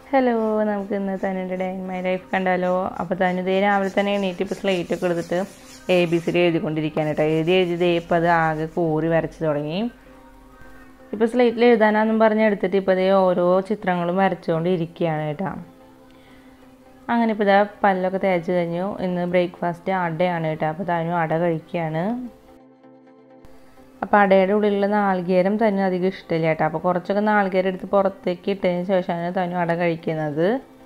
hello നമുക്ക് ഇന്ന് തനുൻ്റെ ഡേ ഇൻ മൈ ലൈഫ് കണ്ടാലോ അപ്പോൾ തനു ദേ രാവിലെ തന്നെ എണീറ്റ് ഇപ്പോൾ സ്ലേറ്റ് ഒക്കെ എടുത്തിട്ട് എ ബി സി ഡി എഴുതിക്കൊണ്ടിരിക്കുകയാണ് കേട്ടോ എഴുതി എഴുതി ദേ ഇപ്പോൾ അത് ആകെ കൂറി വരച്ച് തുടങ്ങി ഇപ്പോൾ സ്ലേറ്റിൽ എഴുതാനാന്നും പറഞ്ഞ് എടുത്തിട്ട് ഇപ്പോൾ ദേ ഓരോ ചിത്രങ്ങളും വരച്ചുകൊണ്ട് ഇരിക്കുകയാണ് കേട്ടോ അങ്ങനെ ഇപ്പോൾ ഇതാ പല്ലൊക്കെ തേച്ച് കഴിഞ്ഞു ഇന്ന് ബ്രേക്ക്ഫാസ്റ്റ് അടയാണ് കേട്ടോ അപ്പോൾ തനു അട കഴിക്കുകയാണ് അപ്പോൾ അടയുടെ ഉള്ളിലുള്ള നാളികേരം തനു അധികം ഇഷ്ടമില്ല കേട്ടോ അപ്പോൾ കുറച്ചൊക്കെ നാളികേരം എടുത്ത് പുറത്തേക്ക് ഇട്ടതിന് ശേഷമാണ് തനു അട കഴിക്കുന്നത്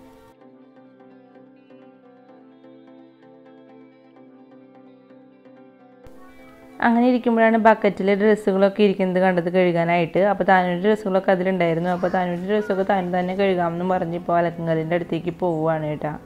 അങ്ങനെ ഇരിക്കുമ്പോഴാണ് ബക്കറ്റിൽ ഡ്രസ്സുകളൊക്കെ ഇരിക്കുന്നത് കണ്ടത് കഴുകാനായിട്ട് അപ്പോൾ താനൂൻ്റെ ഡ്രസ്സുകളൊക്കെ അതിലുണ്ടായിരുന്നു അപ്പോൾ താനൂൻ്റെ ഡ്രസ്സൊക്കെ താൻ തന്നെ കഴുകാമെന്ന് പറഞ്ഞ് ഇപ്പോൾ അലക്കങ്കലിൻ്റെ അടുത്തേക്ക് പോവുകയാണ് കേട്ടോ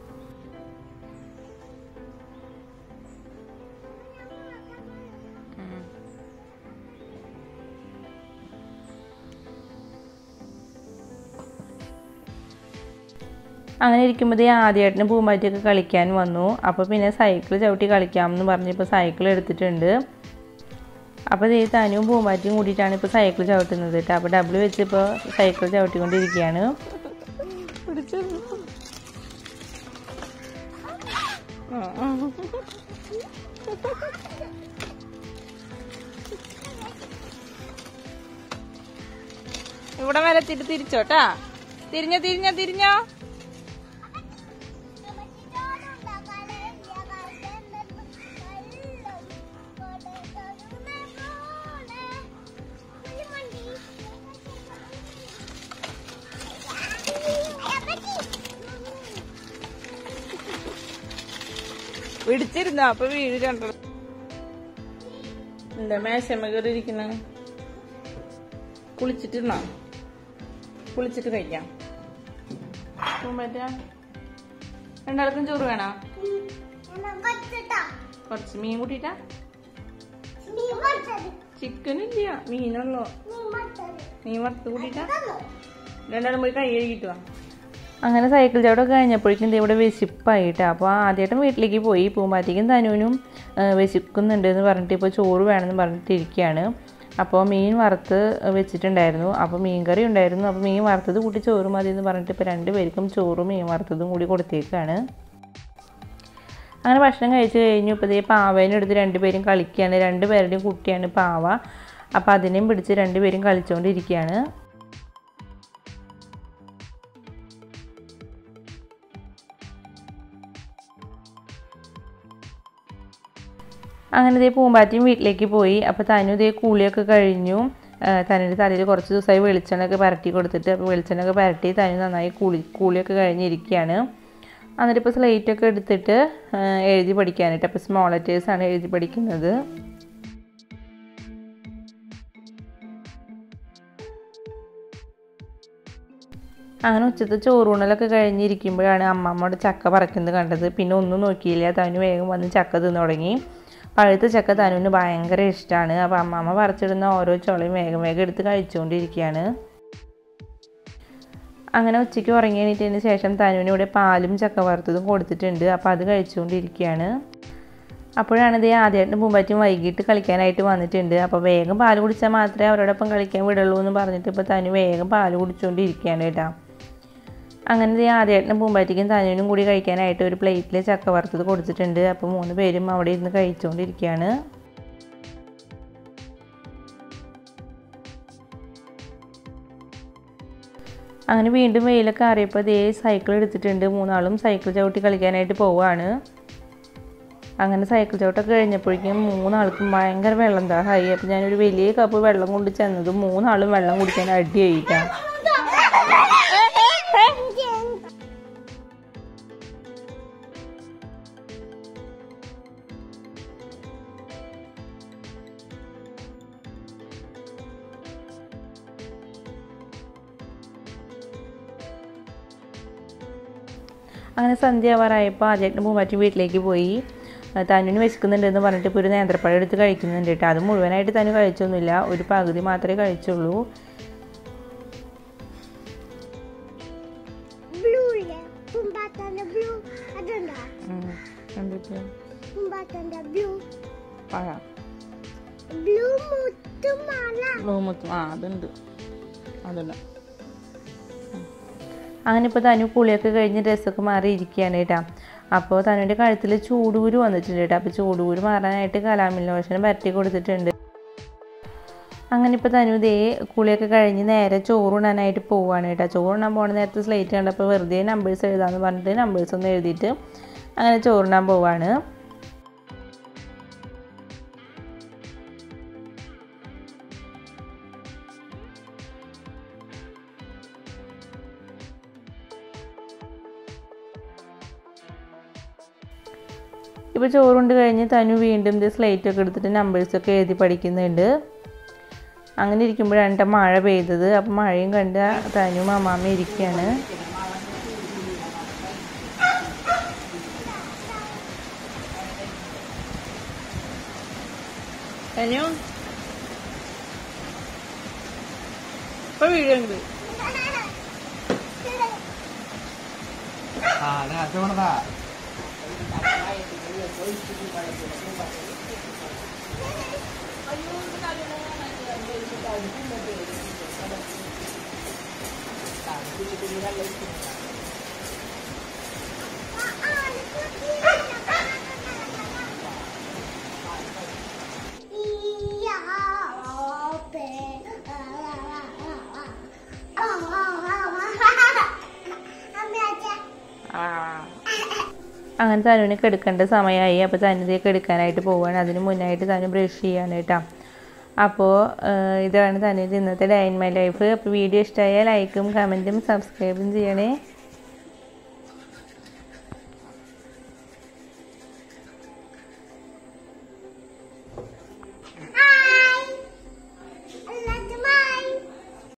അങ്ങനെ ഇരിക്കുമ്പോൾ ആദ്യമായിട്ടിന് പൂമ്പാറ്റയൊക്കെ കളിക്കാൻ വന്നു അപ്പോൾ പിന്നെ സൈക്കിൾ ചവിട്ടി കളിക്കാമെന്ന് പറഞ്ഞ് ഇപ്പോൾ സൈക്കിൾ എടുത്തിട്ടുണ്ട് അപ്പോൾ ഈ തനുവും പൂമ്പാറ്റയും കൂടിയിട്ടാണ് ഇപ്പോൾ സൈക്കിൾ ചവിട്ടുന്നത് കേട്ടോ അപ്പോൾ ഡബിൾ വെച്ച് ഇപ്പോൾ സൈക്കിൾ ചവിട്ടിക്കൊണ്ടിരിക്കുകയാണ് ഇവിടെ വരെ തിരി തിരിച്ചോട്ടാ തിരിഞ്ഞോ തിരിഞ്ഞോ തിരിഞ്ഞോ പിടിച്ചിരുന്നോ അപ്പൊ വീട് കണ്ടു എന്താ മേശമ്മ കയറി ഇരിക്കുന്ന കുളിച്ചിട്ടിരുന്നോ കുളിച്ചിട്ട് കഴിക്കാം പൂമ്പറ്റ രണ്ടാൾക്കും ചോറ് വേണോ കുറച്ച് മീൻ കൂട്ടിട്ടാ ചിക്കൻ ഇല്ല മീനുള്ളോ മീൻ വറുത്ത് കൂട്ടിട്ടാ രണ്ടാളും പോയി കൈ കഴുകിട്ട് വാ അങ്ങനെ സൈക്കിൾ ചവിട്ടൊക്കെ കഴിഞ്ഞപ്പോഴേക്കും ദേ ഇവിടെ വിശപ്പായിട്ട് അപ്പോൾ ആദ്യമായിട്ടും വീട്ടിലേക്ക് പോയി പൂമ്പാറ്റയ്ക്കും തനുവിനും വിശക്കുന്നുണ്ട് എന്ന് പറഞ്ഞിട്ട് ഇപ്പോൾ ചോറ് വേണമെന്ന് പറഞ്ഞിട്ട് ഇരിക്കുകയാണ് അപ്പോൾ മീൻ വറുത്ത് വെച്ചിട്ടുണ്ടായിരുന്നു അപ്പോൾ മീൻ കറി ഉണ്ടായിരുന്നു അപ്പോൾ മീൻ വറുത്തത് കൂട്ടി ചോറ് മതി എന്ന് പറഞ്ഞിട്ട് ഇപ്പോൾ രണ്ട് പേർക്കും ചോറും മീൻ വറുത്തതും കൂടി കൊടുത്തേക്കാണ് അങ്ങനെ ഭക്ഷണം കഴിച്ച് കഴിഞ്ഞു ഇപ്പോൾ ഇതേ പാവേനെ എടുത്ത് രണ്ടുപേരും കളിക്കുകയാണ് രണ്ടുപേരുടെയും കുട്ടിയാണ് പാവ അപ്പോൾ അതിനെയും പിടിച്ച് രണ്ടുപേരും കളിച്ചുകൊണ്ടിരിക്കുകയാണ് അങ്ങനെ ഇതേ പൂമ്പാറ്റയും വീട്ടിലേക്ക് പോയി അപ്പോൾ തനു ഇതേ കൂളിയൊക്കെ കഴിഞ്ഞു തനിൻ്റെ തലയിൽ കുറച്ച് ദിവസമായി വെളിച്ചെണ്ണയൊക്കെ പരട്ടി കൊടുത്തിട്ട് അപ്പോൾ വെളിച്ചെണ്ണയൊക്കെ പരട്ടി തനു നന്നായി കൂളി കൂളിയൊക്കെ കഴിഞ്ഞിരിക്കുകയാണ് എന്നിട്ട് ഇപ്പോൾ സ്ലേറ്റൊക്കെ എടുത്തിട്ട് എഴുതി പഠിക്കാനായിട്ട് അപ്പോൾ സ്മോൾ ലെറ്റേഴ്സാണ് എഴുതി പഠിക്കുന്നത് അങ്ങനെ ഉച്ചത്തെ ചോറൂണലൊക്കെ കഴിഞ്ഞിരിക്കുമ്പോഴാണ് അമ്മമ്മയുടെ ചക്ക പറിക്കുന്നത് കണ്ടത് പിന്നെ ഒന്നും നോക്കിയില്ല തനു വേഗം വന്ന് ചക്ക തിന്നു തുടങ്ങി പഴുത്ത ചക്ക തനുവിന് ഭയങ്കര ഇഷ്ടമാണ് അപ്പോൾ അമ്മമ്മ പറിച്ചിടുന്ന ഓരോ ചുളയും വേഗം വേഗം എടുത്ത് കഴിച്ചുകൊണ്ടിരിക്കുകയാണ് അങ്ങനെ ഉച്ചയ്ക്ക് ഉറങ്ങി എണീറ്റതിന് ശേഷം തനുവിന് ഇവിടെ പാലും ചക്ക വറുത്തതും കൊടുത്തിട്ടുണ്ട് അപ്പോൾ അത് കഴിച്ചുകൊണ്ടിരിക്കുകയാണ് അപ്പോഴാണ് ഇതേ ആദ്യമായിട്ട് പൂമ്പാറ്റും വൈകിട്ട് കളിക്കാനായിട്ട് വന്നിട്ടുണ്ട് അപ്പോൾ വേഗം പാൽ കുടിച്ചാൽ മാത്രമേ അവരോടൊപ്പം കളിക്കാൻ വിടുള്ളൂ എന്ന് പറഞ്ഞിട്ട് ഇപ്പോൾ തനു വേഗം പാൽ കുടിച്ചുകൊണ്ടിരിക്കുകയാണ് കേട്ടോ അങ്ങനെ ഇതേ ആദ്യമായിട്ട് പൂമ്പാറ്റിക്കും തനുവിനും കൂടി കഴിക്കാനായിട്ട് ഒരു പ്ലേറ്റിൽ ചക്ക വറുത്തത് കൊടുത്തിട്ടുണ്ട് അപ്പോൾ മൂന്ന് പേരും അവിടെ ഇരുന്ന് കഴിച്ചുകൊണ്ടിരിക്കുകയാണ് അങ്ങനെ വീണ്ടും വെയിലൊക്കെ അറിയപ്പോൾ അതേ സൈക്കിൾ എടുത്തിട്ടുണ്ട് മൂന്നാളും സൈക്കിൾ ചവിട്ടി കളിക്കാനായിട്ട് പോവുകയാണ് അങ്ങനെ സൈക്കിൾ ചവിട്ടൊക്കെ കഴിഞ്ഞപ്പോഴേക്കും മൂന്നാൾക്കും ഭയങ്കര വെള്ളം ദാഹമായി അപ്പോൾ ഞാനൊരു വലിയ കപ്പ് വെള്ളം കൊണ്ട് ചെന്നതും മൂന്നാളും വെള്ളം കുടിക്കാൻ അടിയായിട്ടാണ് അങ്ങനെ സന്ധ്യ ആവാറായപ്പോൾ ആദ്യമായിട്ട് പൂമ്പാറ്റി വീട്ടിലേക്ക് പോയി തനുവിന് വിശക്കുന്നുണ്ടെന്ന് പറഞ്ഞിട്ട് ഇപ്പോൾ ഒരു നേന്ത്രപ്പഴം എടുത്ത് കഴിക്കുന്നുണ്ട് കേട്ടോ അത് മുഴുവനായിട്ട് തനു കഴിച്ചൊന്നുമില്ല ഒരു പകുതി മാത്രമേ കഴിച്ചുള്ളൂ പഴം ബ്ലൂ മുത്തുമാല ബ്ലൂ മുത്തും ആ അതുണ്ട് അതുണ്ട് അങ്ങനെ ഇപ്പോൾ തനു കുളിയൊക്കെ കഴിഞ്ഞ് ഡ്രസ്സൊക്കെ മാറി ഇരിക്കുകയാണ് കേട്ടോ അപ്പോൾ തനുവിൻ്റെ കഴുത്തിൽ ചൂടൂര് വന്നിട്ടുണ്ട് കേട്ടോ അപ്പോൾ ചൂടൂര് മാറാനായിട്ട് കലാമിൽ ലോഷൻ പരട്ടി കൊടുത്തിട്ടുണ്ട് അങ്ങനെ ഇപ്പോൾ തനു ഇതേ കുളിയൊക്കെ കഴിഞ്ഞ് നേരെ ചോറുണ്ണാനായിട്ട് പോവുകയാണ് കേട്ടോ ചോറുണ്ണാൻ പോകുന്ന നേരത്തെ സ്ലേറ്റ് കണ്ടപ്പോൾ വെറുതെ നമ്പേഴ്സ് എഴുതാമെന്ന് പറഞ്ഞിട്ട് നമ്പേഴ്സ് ഒന്ന് എഴുതിയിട്ട് അങ്ങനെ ചോറുണ്ണാൻ പോവാണ് ഇപ്പോൾ ചോറുണ്ട് കഴിഞ്ഞ് തനു വീണ്ടും ഇത് സ്ലേറ്റ് ഒക്കെ എടുത്തിട്ട് നമ്പേഴ്സൊക്കെ എഴുതി പഠിക്കുന്നുണ്ട് അങ്ങനെ ഇരിക്കുമ്പോഴാണ് കേട്ടോ മഴ പെയ്തത് അപ്പം മഴയും കണ്ട് തനു മാമാമ ഇരിക്കുകയാണ് തനു ഇപ്പൊ വീഡിയോ ഉണ്ട് ആ നേരത്തെ വേണതാ അങ്ങനെ തനുവിന് കെടുക്കേണ്ട സമയമായി അപ്പോൾ തനുവിലേക്ക് എടുക്കാനായിട്ട് പോവുകയാണ് അതിന് മുന്നായിട്ട് തനു ബ്രഷ് ചെയ്യാണ് കേട്ടോ അപ്പോൾ ഇതാണ് തനുവിൻ്റെ ഇന്നത്തെ ഡേ ഇൻ മൈ ലൈഫ് അപ്പോൾ വീഡിയോ ഇഷ്ടമായാൽ ലൈക്കും കമൻറ്റും സബ്സ്ക്രൈബും ചെയ്യണേ